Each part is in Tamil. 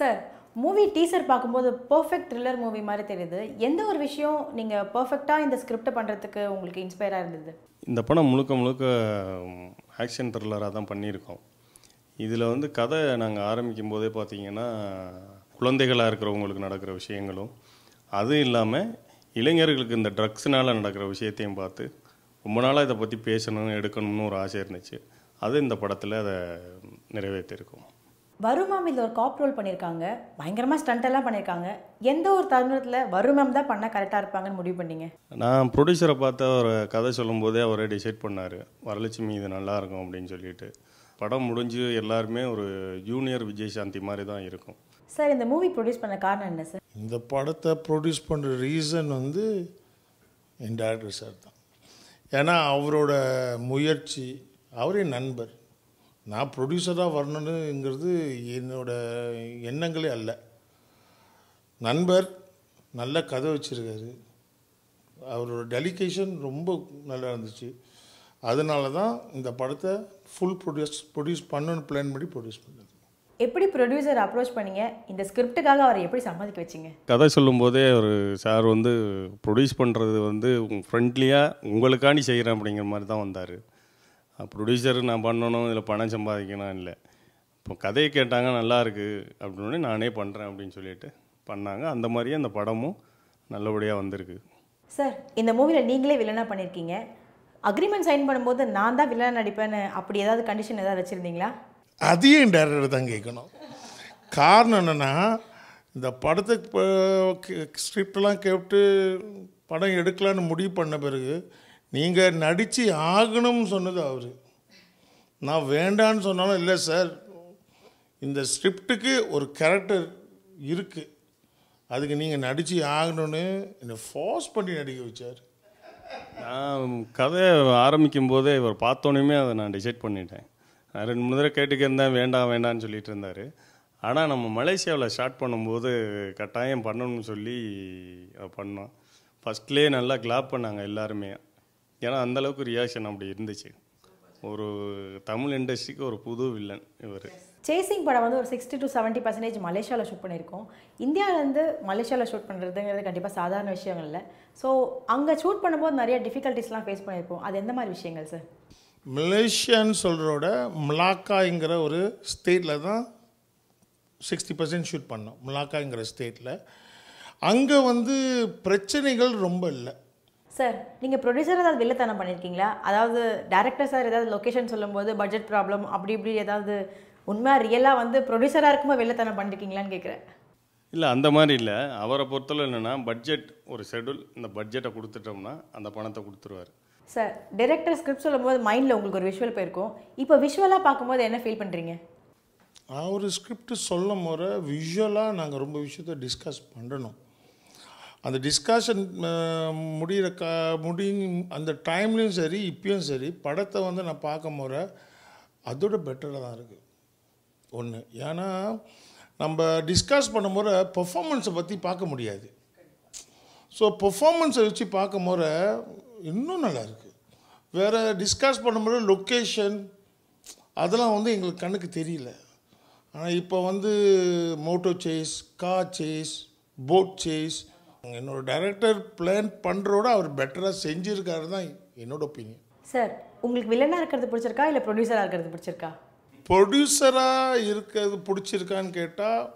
சார் மூவி டீசர் பார்க்கும்போது பர்ஃபெக்ட் த்ரில்லர் மூவி மாதிரி தெரியுது எந்த ஒரு விஷயம் நீங்கள் பர்ஃபெக்டாக இந்த ஸ்கிரிப்டை பண்ணுறதுக்கு உங்களுக்கு இன்ஸ்பயராக இருந்தது இந்த படம் முழுக்க முழுக்க ஆக்ஷன் த்ரில்லராக தான் பண்ணியிருக்கோம் இதில் வந்து கதை நாங்கள் ஆரம்பிக்கும் போதே பார்த்தீங்கன்னா குழந்தைகளாக இருக்கிறவங்களுக்கு நடக்கிற விஷயங்களும் அதுவும் இல்லாமல் இளைஞர்களுக்கு இந்த ட்ரக்ஸ்னால் நடக்கிற விஷயத்தையும் பார்த்து ரொம்ப நாளாக இதை பற்றி பேசணும் எடுக்கணும்னு ஒரு ஆசை இருந்துச்சு அது இந்த படத்தில் அதை நிறைவேற்றிருக்கோம் வருமாம் இதில் ஒரு காப் ரோல் பண்ணியிருக்காங்க பயங்கரமாக ஸ்டண்ட் எல்லாம் பண்ணியிருக்காங்க எந்த ஒரு தருணத்தில் வருமாம் தான் பண்ணால் கரெக்டாக இருப்பாங்கன்னு முடிவு பண்ணீங்க நான் ப்ரொடியூசரை பார்த்து அவர் கதை சொல்லும்போதே அவரே டிசைட் பண்ணார் வரலட்சுமி இது நல்லா இருக்கும் அப்படின்னு சொல்லிட்டு படம் முடிஞ்சு எல்லாருமே ஒரு ஜூனியர் விஜயசாந்தி மாதிரி தான் இருக்கும் சார் இந்த மூவி ப்ரொடியூஸ் பண்ண காரணம் என்ன சார் இந்த படத்தை ப்ரொடியூஸ் பண்ணுற ரீசன் வந்து என் டேரக்டர் சார் தான் ஏன்னா அவரோட முயற்சி அவரே நண்பர் நான் ப்ரொடியூசராக வரணுங்கிறது என்னோட எண்ணங்களே அல்ல நண்பர் நல்ல கதை வச்சுருக்காரு அவரோட டெலிகேஷன் ரொம்ப நல்லா இருந்துச்சு அதனால தான் இந்த படத்தை ஃபுல் ப்ரொடியூஸ் ப்ரொடியூஸ் பண்ணணும்னு பிளான் பண்ணி ப்ரொடியூஸ் பண்ணது எப்படி ப்ரொடியூசர் அப்ரோச் பண்ணீங்க இந்த ஸ்கிரிப்டுக்காக அவரை எப்படி சம்மதிக்க வச்சீங்க கதை சொல்லும்போதே ஒரு சார் வந்து ப்ரொடியூஸ் பண்ணுறது வந்து ஃப்ரெண்ட்லியாக உங்களுக்காண்டி செய்கிறேன் அப்படிங்கிற மாதிரி தான் வந்தார் ப்ரொடியூசர் நான் பண்ணணும் இதில் பணம் சம்பாதிக்கணும் இல்லை இப்போ கதையை கேட்டாங்க நல்லா இருக்கு அப்படின்னு நானே பண்ணுறேன் அப்படின்னு சொல்லிட்டு பண்ணாங்க அந்த மாதிரியே அந்த படமும் நல்லபடியாக வந்திருக்கு சார் இந்த மூவியில் நீங்களே வில்லனாக பண்ணியிருக்கீங்க அக்ரிமெண்ட் சைன் பண்ணும்போது நான் தான் வில்லனாக நடிப்பேன்னு அப்படி ஏதாவது கண்டிஷன் ஏதாவது வச்சுருந்தீங்களா அதையும் என் டேரக்டர் தான் கேட்கணும் காரணம் என்னென்னா இந்த படத்துக்கு ஸ்கிரிப்டெல்லாம் கேட்டு படம் எடுக்கலான்னு முடிவு பண்ண பிறகு நீங்கள் நடித்து ஆகணும்னு சொன்னது அவர் நான் வேண்டான்னு சொன்னாலும் இல்லை சார் இந்த ஸ்கிரிப்டுக்கு ஒரு கேரக்டர் இருக்குது அதுக்கு நீங்கள் நடித்து ஆகணும்னு என்னை ஃபோர்ஸ் பண்ணி நடிக்க வச்சார் நான் கதை ஆரம்பிக்கும் போதே இவர் பார்த்தோன்னே அதை நான் டிசைட் பண்ணிட்டேன் நான் ரெண்டு மூணு தடவை கேட்டுக்கிருந்தேன் வேண்டாம் வேண்டாம்னு சொல்லிட்டு இருந்தார் ஆனால் நம்ம மலேசியாவில் ஸ்டார்ட் பண்ணும்போது கட்டாயம் பண்ணணும்னு சொல்லி அதை பண்ணோம் ஃபஸ்ட்லேயே நல்லா கிளாப் பண்ணாங்க எல்லாருமே ஏன்னா அந்தளவுக்கு ரியாக்ஷன் அப்படி இருந்துச்சு ஒரு தமிழ் இண்டஸ்ட்ரிக்கு ஒரு புது வில்லன் இவர் சேசிங் படம் வந்து ஒரு சிக்ஸ்டி டு செவன்ட்டி பர்சன்டேஜ் மலேசியாவில் ஷூட் பண்ணியிருக்கோம் இந்தியாவிலேருந்து மலேசியாவில் ஷூட் பண்ணுறதுங்கிறது கண்டிப்பாக சாதாரண விஷயங்கள் இல்லை ஸோ அங்கே ஷூட் பண்ணும்போது நிறைய டிஃபிகல்ட்டிஸ்லாம் ஃபேஸ் பண்ணியிருப்போம் அது எந்த மாதிரி விஷயங்கள் சார் மலேசியான்னு சொல்கிறோட மலாக்காங்கிற ஒரு ஸ்டேட்டில் தான் சிக்ஸ்டி பர்சன்ட் ஷூட் பண்ணோம் மலாக்காங்கிற ஸ்டேட்டில் அங்கே வந்து பிரச்சனைகள் ரொம்ப இல்லை சார் நீங்கள் ப்ரொடியூசர் ஏதாவது வில்லத்தனம் பண்ணியிருக்கீங்களா அதாவது டேரக்டர் சார் ஏதாவது லொக்கேஷன் சொல்லும்போது பட்ஜெட் ப்ராப்ளம் அப்படி இப்படி ஏதாவது உண்மையாக ரியலாக வந்து ப்ரொடியூசராக இருக்கும்போது வில்லத்தனம் பண்ணிருக்கீங்களான்னு கேட்குறேன் இல்லை அந்த மாதிரி இல்லை அவரை பொறுத்தளவு என்னென்னா பட்ஜெட் ஒரு ஷெடியூல் இந்த பட்ஜெட்டை கொடுத்துட்டோம்னா அந்த பணத்தை கொடுத்துருவார் சார் டைரக்டர் ஸ்கிரிப்ட் சொல்லும்போது மைண்டில் உங்களுக்கு ஒரு விஷுவல் போயிருக்கும் இப்போ விஷுவலாக பார்க்கும்போது என்ன ஃபீல் பண்ணுறீங்க நான் ஒரு ஸ்கிரிப்ட் சொல்லும் முறை விஷுவலாக நாங்கள் ரொம்ப விஷயத்த டிஸ்கஸ் பண்ணணும் அந்த டிஸ்கஷன் முடிகிற க முடி அந்த டைம்லேயும் சரி இப்பயும் சரி படத்தை வந்து நான் பார்க்கும் முறை அதோட பெட்டராக தான் இருக்குது ஒன்று ஏன்னா நம்ம டிஸ்கஸ் பண்ணும் முறை பெர்ஃபார்மன்ஸை பற்றி பார்க்க முடியாது ஸோ பெர்ஃபார்மன்ஸை வச்சு பார்க்கும் முறை இன்னும் நல்லா இருக்குது வேறு டிஸ்கஸ் பண்ணும்போது லொக்கேஷன் அதெல்லாம் வந்து எங்களுக்கு கண்ணுக்கு தெரியல ஆனால் இப்போ வந்து moto chase car chase boat chase என்னோட டைரக்டர் பிளான் பண்ணுறோட அவர் பெட்டராக செஞ்சுருக்காரு தான் என்னோட ஒப்பீனியன் சார் உங்களுக்கு வில்லனாக இருக்கிறது பிடிச்சிருக்கா இல்லை ப்ரொடியூசராக இருக்கிறது பிடிச்சிருக்கா ப்ரொடியூசராக இருக்கிறது பிடிச்சிருக்கான்னு கேட்டால்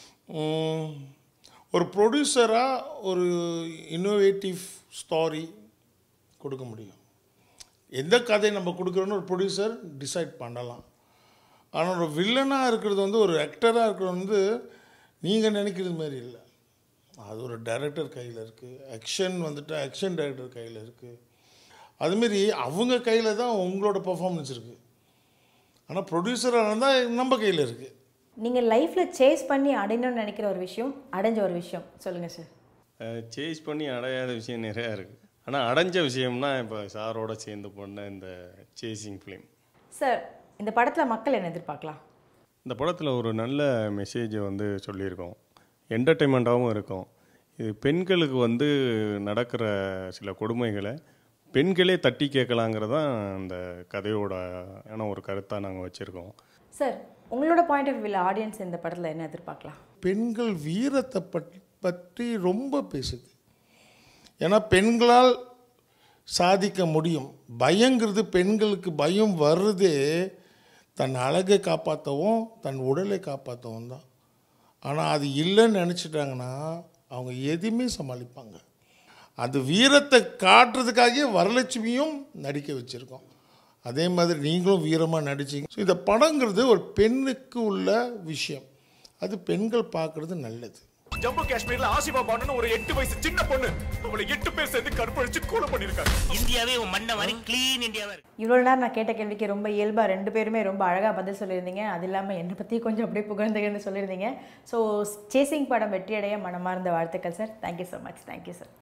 ஒரு ப்ரொடியூசராக ஒரு இன்னோவேட்டிவ் ஸ்டாரி கொடுக்க முடியும் எந்த கதையை நம்ம கொடுக்குறோன்னு ஒரு ப்ரொடியூசர் டிசைட் பண்ணலாம் ஆனால் ஒரு வில்லனாக இருக்கிறது வந்து ஒரு ஆக்டராக இருக்கிறது வந்து நீங்கள் நினைக்கிறது மாதிரி இல்லை அது ஒரு டைரக்டர் கையில் இருக்குது ஆக்ஷன் வந்துட்டு ஆக்ஷன் டைரக்டர் கையில் இருக்குது அதுமாரி அவங்க கையில் தான் உங்களோட பர்ஃபார்மன்ஸ் இருக்குது ஆனால் ப்ரொடியூசராக இருந்தால் நம்ம கையில் இருக்குது நீங்கள் லைஃப்பில் சேஸ் பண்ணி அடையணும்னு நினைக்கிற ஒரு விஷயம் அடைஞ்ச ஒரு விஷயம் சொல்லுங்கள் சார் சேஸ் பண்ணி அடையாத விஷயம் நிறையா இருக்குது ஆனால் அடைஞ்ச விஷயம்னா இப்போ சாரோட சேர்ந்து பண்ண இந்த சேசிங் ஃபிலிம் சார் இந்த படத்தில் மக்கள் என்ன எதிர்பார்க்கலாம் இந்த படத்தில் ஒரு நல்ல மெசேஜை வந்து சொல்லியிருக்கோம் என்டர்டெயின்மெண்ட்டாகவும் இருக்கும் இது பெண்களுக்கு வந்து நடக்கிற சில கொடுமைகளை பெண்களே தட்டி கேட்கலாங்கிறதான் இந்த கதையோட ஆன ஒரு கருத்தாக நாங்கள் வச்சுருக்கோம் சார் உங்களோட பாயிண்ட் ஆஃப் வியூவில் ஆடியன்ஸ் இந்த படத்தில் என்ன எதிர்பார்க்கலாம் பெண்கள் வீரத்தை பற்றி பற்றி ரொம்ப பேசுது ஏன்னா பெண்களால் சாதிக்க முடியும் பயங்கிறது பெண்களுக்கு பயம் வர்றதே தன் அழகை காப்பாற்றவும் தன் உடலை காப்பாற்றவும் தான் ஆனால் அது இல்லைன்னு நினச்சிட்டாங்கன்னா அவங்க எதுவுமே சமாளிப்பாங்க அது வீரத்தை காட்டுறதுக்காகவே வரலட்சுமியும் நடிக்க வச்சுருக்கோம் அதே மாதிரி நீங்களும் வீரமாக நடிச்சீங்க ஸோ இந்த படங்கிறது ஒரு பெண்ணுக்கு உள்ள விஷயம் அது பெண்கள் பார்க்குறது நல்லது ஜம்மு காஷ்மீர்ல ஆசிபா பாண்டுன்னு ஒரு எட்டு வயசு சின்ன பொண்ணு அவளை எட்டு பேர் சேர்ந்து கற்பழிச்சு கொலை பண்ணிருக்காங்க இந்தியாவே உன் மண்ணை மாதிரி க்ளீன் இந்தியாவா இருக்கு இவ்வளோ நேரம் நான் கேட்ட கேள்விக்கு ரொம்ப இயல்பாக ரெண்டு பேருமே ரொம்ப அழகாக பதில் சொல்லியிருந்தீங்க அது இல்லாமல் என்னை பற்றி கொஞ்சம் அப்படியே புகழ்ந்துகழ்ந்து சொல்லியிருந்தீங்க ஸோ சேசிங் படம் வெற்றியடைய மனமார்ந்த வாழ்த்துக்கள் sir thank you so much thank you sir